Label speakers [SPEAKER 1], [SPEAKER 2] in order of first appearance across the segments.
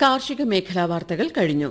[SPEAKER 1] കാർഷിക മേഖലാ വാർത്തകൾ കഴിഞ്ഞു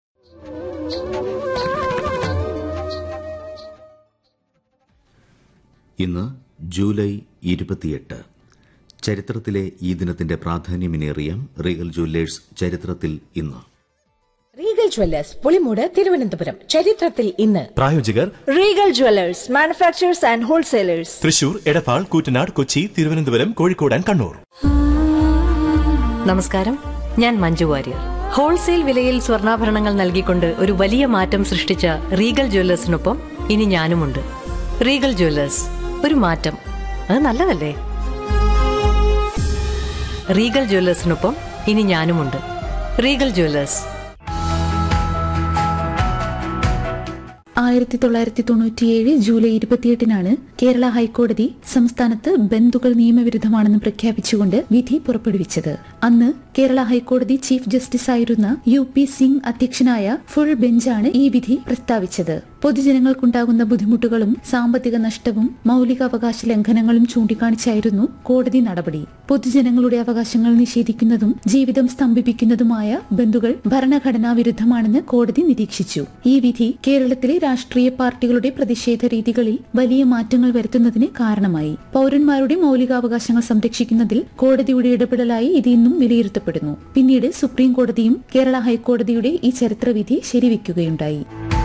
[SPEAKER 2] ഇന്ന് ജൂലൈ ഇരുപത്തിയെട്ട് ചരിത്രത്തിലെ ഈ ദിനത്തിന്റെ പ്രാധാന്യമേറിയ റീഗൽ ജ്വല്ലേഴ്സ് ചരിത്രത്തിൽ ഇന്ന്
[SPEAKER 3] റീഗൽ ജ്വല്ലേഴ്സ് പുളിമൂട് തിരുവനന്തപുരം ചരിത്രത്തിൽ ഇന്ന്
[SPEAKER 4] പ്രായോജകർ
[SPEAKER 3] Regal jewellers manufacturers and wholesalers
[SPEAKER 4] Thrissur Edappal Koottanad Kochi Thiruvananthapuram Kozhikode and Kannur
[SPEAKER 5] നമസ്കാരം ഞാൻ മഞ്ജു വാര്യർ ഹോൾസെയിൽ വിലയിൽ സ്വർണ്ണാഭരണങ്ങൾ നൽകിക്കൊണ്ട് ഒരു വലിയ മാറ്റം സൃഷ്ടിച്ച റീഗൽ ജ്വല്ലേഴ്സിനൊപ്പം ഇനി ഞാനുമുണ്ട് റീഗൽ ജ്വല്ലേഴ്സ് ഒരു മാറ്റം അത് നല്ലതല്ലേ റീഗൽ ജ്വല്ലേഴ്സിനൊപ്പം ഇനി ഞാനുമുണ്ട് റീഗൽ ജ്വല്ലേഴ്സ്
[SPEAKER 6] ആയിരത്തി തൊള്ളായിരത്തി തൊണ്ണൂറ്റിയേഴ് ജൂലൈ ഇരുപത്തിയെട്ടിനാണ് കേരള ഹൈക്കോടതി സംസ്ഥാനത്ത് ബന്ധുക്കൾ നിയമവിരുദ്ധമാണെന്ന് പ്രഖ്യാപിച്ചുകൊണ്ട് വിധി പുറപ്പെടുവിച്ചത് അന്ന് കേരള ഹൈക്കോടതി ചീഫ് ജസ്റ്റിസ് ആയിരുന്ന യു പി സിംഗ് അധ്യക്ഷനായ ഫുൾ ബെഞ്ചാണ് ഈ വിധി പ്രസ്താവിച്ചത് പൊതുജനങ്ങൾക്കുണ്ടാകുന്ന ബുദ്ധിമുട്ടുകളും സാമ്പത്തിക നഷ്ടവും മൌലികാവകാശ ലംഘനങ്ങളും ചൂണ്ടിക്കാണിച്ചായിരുന്നു കോടതി നടപടി പൊതുജനങ്ങളുടെ അവകാശങ്ങൾ നിഷേധിക്കുന്നതും ജീവിതം സ്തംഭിപ്പിക്കുന്നതുമായ ബന്ധുക്കൾ ഭരണഘടനാ വിരുദ്ധമാണെന്ന് കോടതി നിരീക്ഷിച്ചു ഈ വിധി കേരളത്തിലെ രാഷ്ട്രീയ പാർട്ടികളുടെ പ്രതിഷേധ രീതികളിൽ വലിയ മാറ്റങ്ങൾ വരുത്തുന്നതിന് കാരണമായി പൌരന്മാരുടെ മൌലികാവകാശങ്ങൾ സംരക്ഷിക്കുന്നതിൽ കോടതിയുടെ ഇടപെടലായി ഇത് ഇന്നും വിലയിരുത്തപ്പെടുന്നു പിന്നീട് സുപ്രീം കോടതിയും കേരള ഹൈക്കോടതിയുടെ ഈ ചരിത്രവിധി ശരിവെക്കുകയുണ്ടായി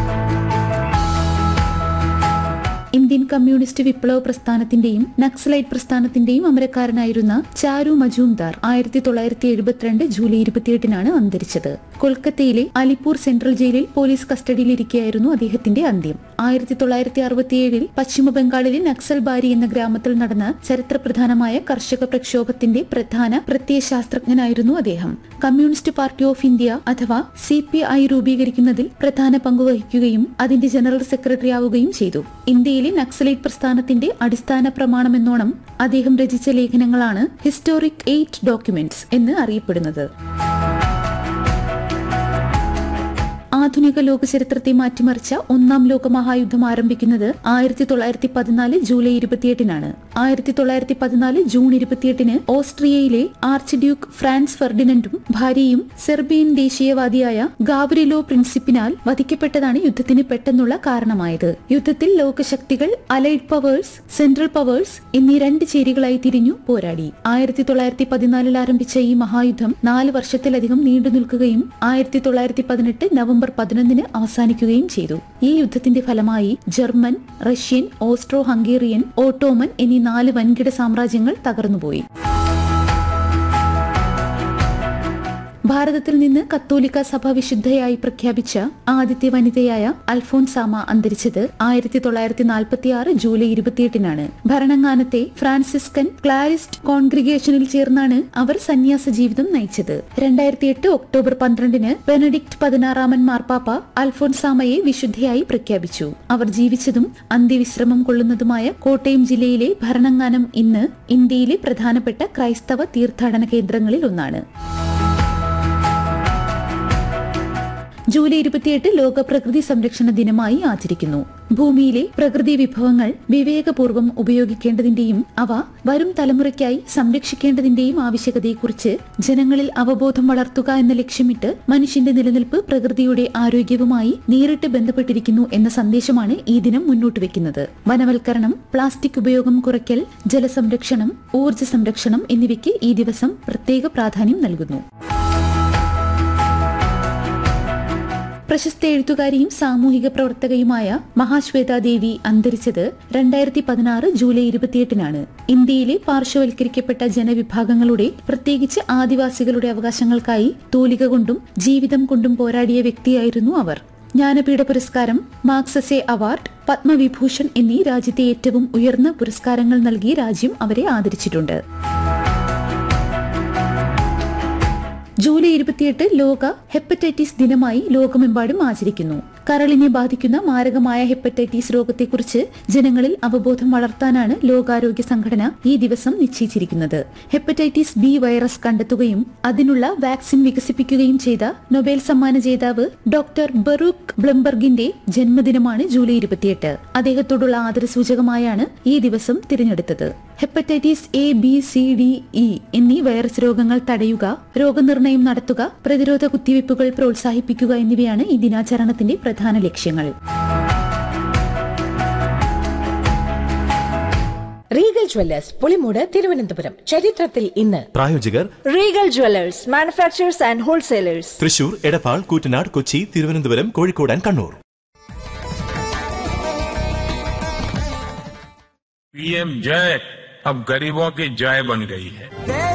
[SPEAKER 6] ഇന്ത്യൻ കമ്മ്യൂണിസ്റ്റ് വിപ്ലവ പ്രസ്ഥാനത്തിന്റെയും നക്സലൈറ്റ് പ്രസ്ഥാനത്തിന്റെയും അമരക്കാരനായിരുന്ന ചാരു മജൂംദാർ ആയിരത്തി തൊള്ളായിരത്തി എഴുപത്തിരണ്ട് ജൂലൈ ഇരുപത്തിയെട്ടിനാണ് അന്തരിച്ചത് കൊൽക്കത്തയിലെ അലിപ്പൂർ സെൻട്രൽ ജയിലിൽ പോലീസ് കസ്റ്റഡിയിലിരിക്കെയായിരുന്നു അദ്ദേഹത്തിന്റെ അന്ത്യം ആയിരത്തി തൊള്ളായിരത്തി അറുപത്തിയേഴിൽ പശ്ചിമ ബംഗാളിലെ നക്സൽ ബാരി എന്ന ഗ്രാമത്തിൽ നടന്ന ചരിത്രപ്രധാനമായ കർഷക പ്രക്ഷോഭത്തിന്റെ പ്രധാന പ്രത്യയശാസ്ത്രജ്ഞനായിരുന്നു അദ്ദേഹം കമ്മ്യൂണിസ്റ്റ് പാർട്ടി ഓഫ് ഇന്ത്യ അഥവാ സി പി ഐ രൂപീകരിക്കുന്നതിൽ പ്രധാന പങ്കുവഹിക്കുകയും അതിന്റെ ജനറൽ സെക്രട്ടറി ആവുകയും ചെയ്തു ഇന്ത്യയിലെ നക്സലൈറ്റ് പ്രസ്ഥാനത്തിന്റെ അടിസ്ഥാന പ്രമാണമെന്നോണം അദ്ദേഹം രചിച്ച ലേഖനങ്ങളാണ് ഹിസ്റ്റോറിക് എയ്റ്റ് ഡോക്യുമെന്റ്സ് എന്ന് അറിയപ്പെടുന്നത് ആധുനിക ലോക ചരിത്രത്തെ മാറ്റിമറിച്ച ഒന്നാം ലോക മഹായുദ്ധം ആരംഭിക്കുന്നത് ആയിരത്തി തൊള്ളായിരത്തി പതിനാല് ജൂലൈ ഇരുപത്തിയെട്ടിനാണ് ആയിരത്തി തൊള്ളായിരത്തി പതിനാല് ജൂൺ ഇരുപത്തിയെട്ടിന് ഓസ്ട്രിയയിലെ ആർച്ച് ഡ്യൂക്ക് ഫ്രാൻസ് ഫെർഡിനൻഡും ഭാര്യയും സെർബിയൻ ദേശീയവാദിയായ ഗാബ്രിലോ പ്രിൻസിപ്പിനാൽ വധിക്കപ്പെട്ടതാണ് യുദ്ധത്തിന് പെട്ടെന്നുള്ള കാരണമായത് യുദ്ധത്തിൽ ലോകശക്തികൾ അലൈഡ് പവേഴ്സ് സെൻട്രൽ പവേഴ്സ് എന്നീ രണ്ട് ചേരികളായി തിരിഞ്ഞു പോരാടി ആയിരത്തി തൊള്ളായിരത്തി പതിനാലിൽ ആരംഭിച്ച ഈ മഹായുദ്ധം നാല് വർഷത്തിലധികം നീണ്ടു നിൽക്കുകയും ആയിരത്തി തൊള്ളായിരത്തി പതിനെട്ട് നവംബർ പതിനൊന്നിന് അവസാനിക്കുകയും ചെയ്തു ഈ യുദ്ധത്തിന്റെ ഫലമായി German Russian Austro Hungarian Ottoman എന്നീ നാല് വൻകിട സാമ്രാജ്യങ്ങൾ തകർന്നുപോയി ഭാരതത്തിൽ നിന്ന് കത്തോലിക്ക സഭ വിശുദ്ധയായി പ്രഖ്യാപിച്ച ആദ്യത്തെ വനിതയായ അൽഫോൻസാമ അന്തരിച്ചത് ആയിരത്തി തൊള്ളായിരത്തി നാൽപ്പത്തി ആറ് ജൂലൈ ഇരുപത്തിയെട്ടിനാണ് ഭരണങ്ങാനത്തെ ഫ്രാൻസിസ്കൻ ക്ലാരിസ്റ്റ് കോൺഗ്രിഗേഷനിൽ ചേർന്നാണ് അവർ സന്യാസ ജീവിതം നയിച്ചത് രണ്ടായിരത്തി എട്ട് ഒക്ടോബർ പന്ത്രണ്ടിന് ബെനഡിക്ട് പതിനാറാമൻ മാർപ്പാപ്പ അൽഫോൻസാമയെ വിശുദ്ധയായി പ്രഖ്യാപിച്ചു അവർ ജീവിച്ചതും അന്ത്യവിശ്രമം കൊള്ളുന്നതുമായ കോട്ടയം ജില്ലയിലെ ഭരണങ്ങാനം ഇന്ന് ഇന്ത്യയിലെ പ്രധാനപ്പെട്ട ക്രൈസ്തവ തീർത്ഥാടന കേന്ദ്രങ്ങളിൽ ഒന്നാണ് ജൂലൈ ഇരുപത്തിയെട്ട് ലോക പ്രകൃതി സംരക്ഷണ ദിനമായി ആചരിക്കുന്നു ഭൂമിയിലെ പ്രകൃതി വിഭവങ്ങൾ വിവേകപൂർവ്വം ഉപയോഗിക്കേണ്ടതിന്റെയും അവ വരും തലമുറയ്ക്കായി സംരക്ഷിക്കേണ്ടതിന്റെയും ആവശ്യകതയെക്കുറിച്ച് ജനങ്ങളിൽ അവബോധം വളർത്തുക എന്ന ലക്ഷ്യമിട്ട് മനുഷ്യന്റെ നിലനിൽപ്പ് പ്രകൃതിയുടെ ആരോഗ്യവുമായി നേരിട്ട് ബന്ധപ്പെട്ടിരിക്കുന്നു എന്ന സന്ദേശമാണ് ഈ ദിനം മുന്നോട്ട് വെക്കുന്നത് വനവൽക്കരണം പ്ലാസ്റ്റിക് ഉപയോഗം കുറയ്ക്കൽ ജലസംരക്ഷണം ഊർജ്ജ സംരക്ഷണം എന്നിവയ്ക്ക് ഈ ദിവസം പ്രത്യേക പ്രാധാന്യം നൽകുന്നു പ്രശസ്ത എഴുത്തുകാരിയും സാമൂഹിക പ്രവർത്തകയുമായ മഹാശ്വേതാ ദേവി അന്തരിച്ചത് രണ്ടായിരത്തി പതിനാറ് ജൂലൈ ഇരുപത്തിയെട്ടിനാണ് ഇന്ത്യയിലെ പാർശ്വവൽക്കരിക്കപ്പെട്ട ജനവിഭാഗങ്ങളുടെ പ്രത്യേകിച്ച് ആദിവാസികളുടെ അവകാശങ്ങൾക്കായി തൂലിക കൊണ്ടും ജീവിതം കൊണ്ടും പോരാടിയ വ്യക്തിയായിരുന്നു അവർ ജ്ഞാനപീഠ പുരസ്കാരം മാർക്സസെ അവാർഡ് പത്മവിഭൂഷൺ എന്നീ രാജ്യത്തെ ഏറ്റവും ഉയർന്ന പുരസ്കാരങ്ങൾ നൽകി രാജ്യം അവരെ ആദരിച്ചിട്ടുണ്ട് ജൂലൈ ഇരുപത്തിയെട്ട് ലോക ഹെപ്പറ്റൈറ്റിസ് ദിനമായി ലോകമെമ്പാടും ആചരിക്കുന്നു കരളിനെ ബാധിക്കുന്ന മാരകമായ ഹെപ്പറ്റൈറ്റിസ് രോഗത്തെക്കുറിച്ച് ജനങ്ങളിൽ അവബോധം വളർത്താനാണ് ലോകാരോഗ്യ സംഘടന ഈ ദിവസം നിശ്ചയിച്ചിരിക്കുന്നത് ഹെപ്പറ്റൈറ്റിസ് ബി വൈറസ് കണ്ടെത്തുകയും അതിനുള്ള വാക്സിൻ വികസിപ്പിക്കുകയും ചെയ്ത നൊബേൽ സമ്മാന ജേതാവ് ഡോക്ടർ ബറൂക്ക് ബ്ലംബർഗിന്റെ ജന്മദിനമാണ് ജൂലൈ ഇരുപത്തിയെട്ട് അദ്ദേഹത്തോടുള്ള ആദരസൂചകമായാണ് ഈ ദിവസം തിരഞ്ഞെടുത്തത് hepatitis A B C D E എന്നീ വൈറസ് രോഗങ്ങൾ തടയുക രോഗനിർണയം നടത്തുക പ്രതിരോധ കുത്തിവയ്പ്പുകൾ പ്രോത്സാഹിപ്പിക്കുക എന്നിവയാണ് ഈ ദിനാചരണത്തിന്റെ പ്രധാന ലക്ഷ്യങ്ങൾ
[SPEAKER 3] റീഗൽ ജ്വല്ലേഴ്സ് പുളിമൂട് തിരുവനന്തപുരം ചരിത്രത്തിൽ ഇന്ന്
[SPEAKER 4] പ്രായോജകർ
[SPEAKER 7] Regal Jewelers, manufacturers and wholesalers.
[SPEAKER 4] Thrissur Edappal Koottanad Kochi Thiruvananthapuram Kozhikode and Kannur
[SPEAKER 8] PM जय अब गरीबों की जय बन गई है